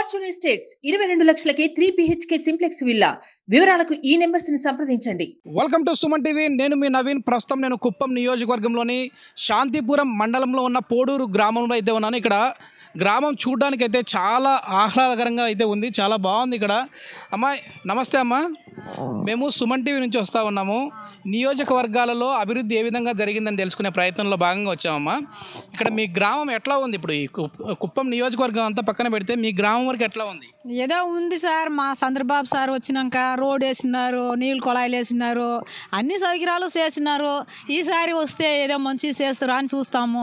Fortune estates ఇరవై రెండు లక్షలకే త్రీ బిహెచ్కే సింప్లెక్స్ విల్లా వివరాలకు ఈ నెంబర్స్ ని సంప్రదించండి వెల్కమ్ టు సుమన్ టీవీ నేను మీ నవీన్ ప్రస్తుతం నేను కుప్పం నియోజకవర్గంలోని శాంతిపురం మండలంలో ఉన్న పోడూరు గ్రామంలో అయితే ఉన్నాను ఇక్కడ గ్రామం చూడడానికి అయితే చాలా ఆహ్లాదకరంగా అయితే ఉంది చాలా బాగుంది ఇక్కడ అమ్మా నమస్తే అమ్మా మేము సుమన్ టీవీ నుంచి వస్తూ ఉన్నాము నియోజకవర్గాలలో అభివృద్ధి ఏ విధంగా జరిగిందని తెలుసుకునే ప్రయత్నంలో భాగంగా వచ్చామమ్మా ఇక్కడ మీ గ్రామం ఎట్లా ఉంది ఇప్పుడు ఈ కుప్- కుప్పం నియోజకవర్గం అంతా పక్కన పెడితే మీ గ్రామం వరకు ఎట్లా ఉంది ఏదో ఉంది సార్ మా చంద్రబాబు సార్ వచ్చినాక రోడ్ వేసినారు నీళ్ళు కుళాయిలు వేసినారు అన్ని సౌకర్యాలు చేసినారు ఈసారి వస్తే ఏదో మంచి చేస్తారు అని చూస్తాము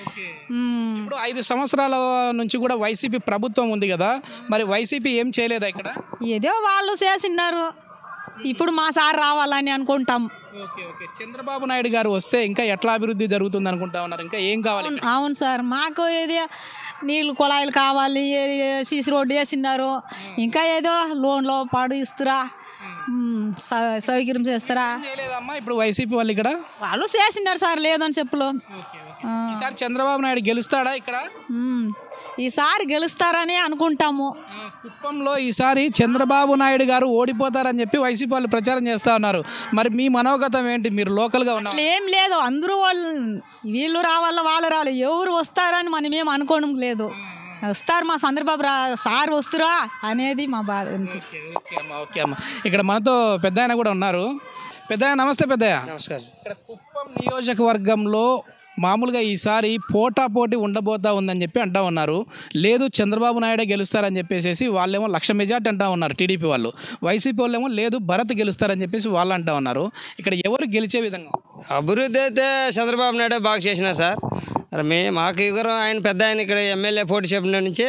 మ్మ్. ఇప్పుడు ఐదు సంవత్సరాల నుంచి కూడా వైసీపీ ప్రభుత్వం ఉంది కదా మరి వైసీపీ ఏం చేయలేదా ఇక్కడ ఏదో వాళ్ళు చేసినారు ఇప్పుడు మా సార్ రావాలని అనుకుంటాం ఓకే ఓకే చంద్రబాబు నాయుడు గారు వస్తే ఇంకా ఎట్లా అభివృద్ధి జరుగుతుంది అనుకుంటా ఉన్నారు ఇంకా ఏం కావాలి అవును- అవును సార్ మాకు ఏదో నీళ్ళు కుళాయిలు కావాలి సీసీ రోడ్డు వేసినారు ఇంకా ఏదో లోన్లో పాడు ఇస్తురా మ్మ్. సౌ- సౌకర్యం చేస్తారా ఏం చేయలేదమ్మా ఇప్పుడు వైసీపీ వాళ్ళు ఇక్కడ వాళ్ళు చేసినారు సార్ లేదని చెప్పులు ఆ. ఈసారి చంద్రబాబు నాయుడు గెలుస్తాడా ఇక్కడ మ్మ్. ఈసారి గెలుస్తారని అనుకుంటాము ఆ, కుప్పంలో ఈసారి చంద్రబాబు నాయుడు గారు ఓడిపోతారని చెప్పి వైసీపీ వాళ్ళు ప్రచారం చేస్తా ఉన్నారు మరి మీ మనోగతం ఏంటి మీరు లోకల్గా ఉన్నారు అట్లా ఏం లేదు అందరూ వాళ్ళు వీళ్ళు రావాల వాళ్ళు రావాలి ఎవరు వస్తారని మనం ఏం అనుకోవడం లేదు వస్తారు మా చంద్రబాబు రా సార్ వస్తురా అనేది మా బాధ అంతే ఓకే ఓకే అమ్మా ఓకే అమ్మా ఇక్కడ మనతో పెద్ద ఆయన కూడా ఉన్నారు పెద్ద నమస్తే పెద్దయ్య నమస్కారం ఇక్కడ కుప్పం నియోజకవర్గంలో మామూలుగా ఈసారి పోటా పోటీ ఉండబోతా ఉందని చెప్పి అంటా ఉన్నారు లేదు చంద్రబాబు నాయుడే గెలుస్తారని చెప్పేసి వాళ్ళేమో లక్ష మెజార్టీ అంటా ఉన్నారు టీడీపీ వాళ్ళు వైసీపీ వాళ్ళేమో లేదు భరత్ గెలుస్తారని చెప్పేసి వాళ్ళు అంటా ఉన్నారు ఇక్కడ ఎవరు గెలిచే విధంగా అభివృద్ధి అయితే చంద్రబాబు నాయుడు బాగా చేసినారు సార్ మరి మే మాకు ఇవ్వరు ఆయన పెద్ద ఆయన ఇక్కడ ఎమ్మెల్యే పోటీ చెప్పిన నుంచి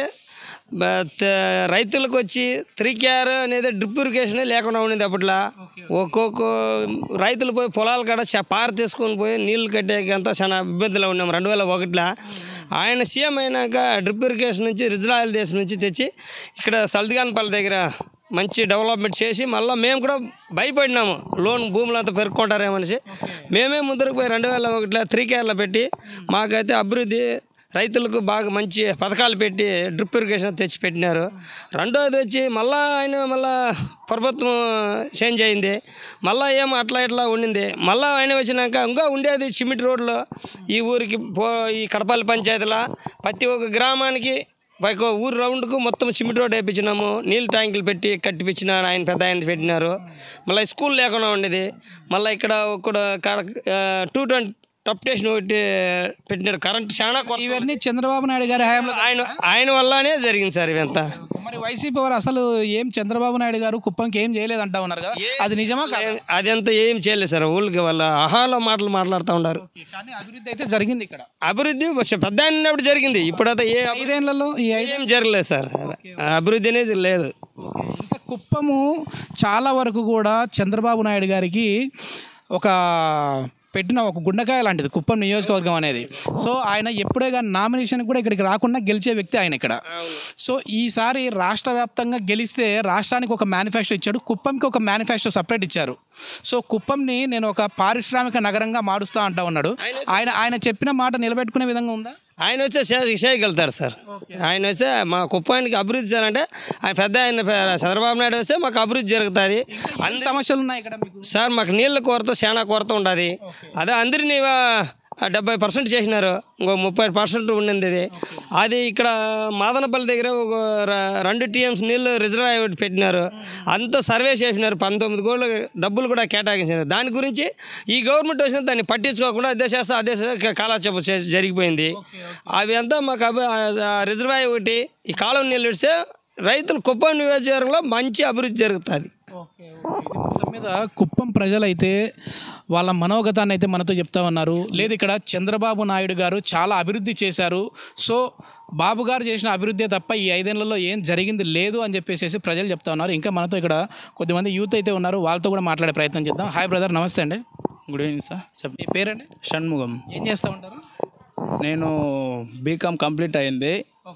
బట్ రైతులకు వచ్చి త్రీ కేర్ అనేది డ్రిప్ ఇరిగేషన్ లేకుండా ఉండింది అప్పట్లో ఒక్కొక్క రైతులు పోయి పొలాల కాడ చ- పార తీసుకొని పోయి నీళ్లు కట్టేకంతా చాలా ఇబ్బందులు ఉన్నాం రెండు వేల ఒకటిలో ఆయన సీఎం అయినాక డ్రిప్ ఇరిగేషన్ నుంచి రిజలాయిల్ దేశం నుంచి తెచ్చి ఇక్కడ సల్దిగానపల్లి దగ్గర మంచి డెవలప్మెంట్ చేసి మళ్ళీ మేము కూడా భయపడినాము లోన్ భూములు అంతా పెరుక్కుంటారేమనేసి మేమే ముందరకు పోయి రెండు వేల ఒకటిలో త్రీ కేర్లో పెట్టి మాకైతే అభివృద్ధి రైతులకు బాగా మంచి పథకాలు పెట్టి డ్రిప్ ఇరిగేషన్ తెచ్చి పెట్టినారు రెండోది వచ్చి మళ్ళా ఆయన మళ్ళా ప్రభుత్వం చేంజ్ అయింది మళ్ళా ఏమో అట్లా ఇట్లా ఉండింది మళ్ళా ఆయన వచ్చినాక ఇంకా ఉండేది సిమెంట్ రోడ్లో ఈ ఊరికి పో ఈ కడపల్లి పంచాయతీలో ప్రతి ఒక్క గ్రామానికి పైకి ఊరు రౌండ్కు మొత్తం సిమెంట్ రోడ్ వేయించినాము నీళ్ళు ట్యాంకులు పెట్టి కట్టిపించిన ఆయన పెద్ద ఆయన పెట్టినారు మళ్ళీ స్కూల్ లేకుండా ఉండేది మళ్ళీ ఇక్కడ ఒక టూ ట్వంటీ టప్ స్టేషన్ ఒకటి పెట్టినాడు కరెంట్ చాలా కొరత ఇవన్నీ చంద్రబాబు నాయుడు గారి హయాంలో ఆయన ఆయన వల్లనే జరిగింది సార్ ఇవంతా మరి వైసీపీ వారు అసలు ఏం చంద్రబాబు నాయుడు గారు కుప్పంకి ఏం చేయలేదు అంటా ఉన్నారు కదా అది నిజమా కాదా? అదంతా ఏం చేయలేదు సార్ ఊళ్ళకి వాళ్ళ అహాలో మాటలు మాట్లాడుతూ ఉన్నారు ఓకే, కానీ అభివృద్ధి అయితే జరిగింది ఇక్కడ అభివృద్ధి పెద్ద ఆయన ఉన్నప్పుడు జరిగింది ఇప్పుడైతే ఏ అభివృద్ధి ఐదేళ్లలో ఈ ఐదు ఏం జరగలేదు సార్ అభివృద్ధి అనేది లేదు ఇంకా కుప్పము చాలా వరకు కూడా చంద్రబాబు నాయుడు గారికి ఒక పెట్టిన ఒక గుండకాయ లాంటిది కుప్పం నియోజకవర్గం అనేది సో ఆయన ఎప్పుడే కానీ నామినేషన్ కూడా ఇక్కడికి రాకుండా గెలిచే వ్యక్తి ఆయన ఇక్కడ సో ఈసారి రాష్ట్ర వ్యాప్తంగా గెలిస్తే రాష్ట్రానికి ఒక మేనిఫెస్టో ఇచ్చాడు కుప్పంకి ఒక మేనిఫెస్టో సపరేట్ ఇచ్చారు సో కుప్పంని నేను ఒక పారిశ్రామిక నగరంగా మారుస్తా అంటా ఉన్నాడు ఆయన ఆయన చెప్పిన మాట నిలబెట్టుకునే విధంగా ఉందా ఆయన వచ్చే చే- చేయగలుగుతారు సార్ ఆయన వస్తే మా కుప్పానికి అభివృద్ధి చేయాలంటే ఆయన పెద్ద ఆయన పే- చంద్రబాబు నాయుడు వస్తే మాకు అభివృద్ధి జరుగుతుంది అన్ని సమస్యలు ఉన్నాయి ఇక్కడ మీకు సార్ మాకు నీళ్ళ కొరత చాలా కొరత ఉండదు అదే అందరినీ డెబ్బై పర్సెంట్ చేసినారు ఇంకో ముప్పై పర్సెంట్ ఉండింది ఇది అది ఇక్కడ మాదనపల్లి దగ్గర ఒక ర- రెండు టీఎంస్ నీళ్ళు రిజర్వాయర్ పెట్టినారు అంతా సర్వే చేసినారు పంతొమ్మిది కోట్లు డబ్బులు కూడా కేటాయించినారు దాని గురించి ఈ గవర్నమెంట్ వచ్చిన దాన్ని పట్టించుకోకుండా అదే చేస్తా అదే చేస్తా కాలక్షేపం చేసి జరిగిపోయింది అవి అంతా మాకు అభి రిజర్వాయర్ ఒకటి ఈ కాలువ నీళ్ళు ఇస్తే రైతులు కుప్పం నియోజకవర్గంలో మంచి అభివృద్ధి జరుగుతుంది ఓకే ఓకే. ఇది మొత్తం మీద కుప్పం ప్రజలైతే వాళ్ళ మనోగతాన్ని అయితే మనతో చెప్తా ఉన్నారు లేదు ఇక్కడ చంద్రబాబు నాయుడు గారు చాలా అభివృద్ధి చేశారు సో బాబు గారు చేసిన అభివృద్ధి తప్ప ఈ ఐదేళ్లలో ఏం జరిగింది లేదు అని చెప్పేసి ప్రజలు చెప్తా ఉన్నారు ఇంకా మనతో ఇక్కడ కొద్దిమంది యూత్ అయితే ఉన్నారు వాళ్ళతో కూడా మాట్లాడే ప్రయత్నం చేద్దాం హాయ్ బ్రదర్ నమస్తే అండి గుడ్ ఈవినింగ్ సార్ చెప్ మీ పేరండి షణ్ముఖం ఏం చేస్తూ ఉంటారు నేను బీకామ్ కంప్లీట్ అయింది ఓకే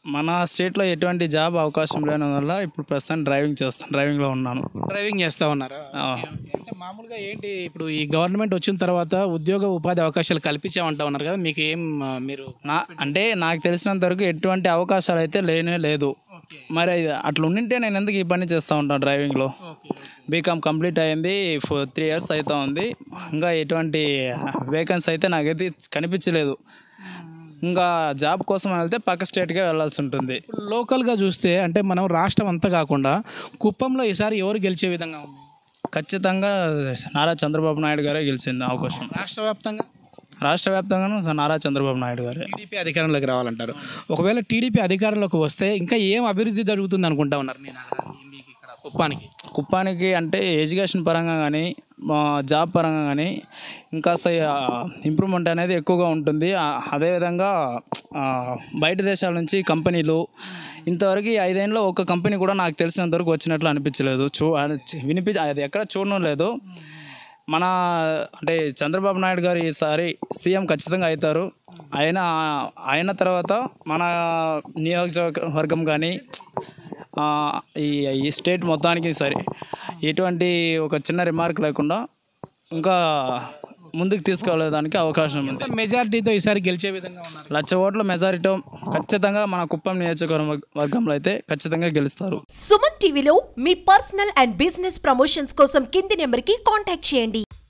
మన స్టేట్లో ఎటువంటి జాబ్ అవకాశం లేని వల్ల ఇప్పుడు ప్రస్తుతం డ్రైవింగ్ చేస్తాను డ్రైవింగ్లో ఉన్నాను డ్రైవింగ్ చేస్తా ఉన్నారా ఆ. అంటే మామూలుగా ఏంటి ఇప్పుడు ఈ గవర్నమెంట్ వచ్చిన తర్వాత ఉద్యోగ ఉపాధి అవకాశాలు కల్పించామంటా ఉన్నారు కదా మీకు ఏం ఆ, మీరు నా అంటే నాకు తెలిసినంత వరకు ఎటువంటి అవకాశాలు అయితే లేనే లేదు మరి అది అట్లా ఉండింటే నేను ఎందుకు ఈ పని చేస్తూ ఉంటాను డ్రైవింగ్లో బీకామ్ కంప్లీట్ అయింది ఫోర్ త్రీ ఇయర్స్ అవుతా ఉంది ఇంకా ఎటువంటి వేకెన్సీ అయితే నాకైతే కనిపించలేదు ఇంకా జాబ్ కోసం వెళ్తే పక్క స్టేట్కే వెళ్ళాల్సి ఉంటుంది ఇప్పుడు లోకల్గా చూస్తే అంటే మనం రాష్ట్రం అంతా కాకుండా కుప్పంలో ఈసారి ఎవరు గెలిచే విధంగా ఉంది ఖచ్చితంగా నారా చంద్రబాబు నాయుడు గారే గెలిచింది అవకాశం రాష్ట్ర వ్యాప్తంగా రాష్ట్ర వ్యాప్తంగాను నారా చంద్రబాబు నాయుడు గారే టీడీపీ అధికారంలోకి రావాలంటారు ఒకవేళ టీడీపీ అధికారంలోకి వస్తే ఇంకా ఏం అభివృద్ధి జరుగుతుంది అనుకుంటా ఉన్నారు మీ నగరానికి మీకు ఇక్కడ కుప్పానికి కుప్పానికి అంటే ఎడ్యుకేషన్ పరంగా కానీ జాబ్ పరంగా కానీ ఇంకా ఇంప్రూవ్మెంట్ అనేది ఎక్కువగా ఉంటుంది ఆ, అదేవిధంగా ఆ, బయట దేశాల నుంచి కంపెనీలు ఇంతవరకు ఈ ఐదేళ్ళలో ఒక కంపెనీ కూడా నాకు తెలిసినంత వరకు వచ్చినట్లు అనిపించలేదు చూ వినిపి అది ఎక్కడ చూడడం లేదు మన అంటే చంద్రబాబు నాయుడు గారు ఈసారి సీఎం ఖచ్చితంగా అవుతారు ఆయన అయిన తర్వాత మన నియోజకవర్గం కానీ ఆ, ఈ ఈ స్టేట్ మొత్తానికి సరే ఎటువంటి ఒక చిన్న రిమార్క్ లేకుండా ఇంకా ముందుకు తీసుకెళ్ళడానికి అవకాశం ఉంది మెజారిటీతో ఈసారి గెలిచే విధంగా ఉన్నారు లక్ష ఓట్ల మెజారిటీ ఖచ్చితంగా మన కుప్పం నియోజకవర్గ వర్గంలో అయితే ఖచ్చితంగా గెలుస్తారు సుమన్ టీవీలో మీ పర్సనల్ అండ్ బిజినెస్ ప్రమోషన్స్ కోసం కింది నెంబర్కి కాంటాక్ట్ చేయండి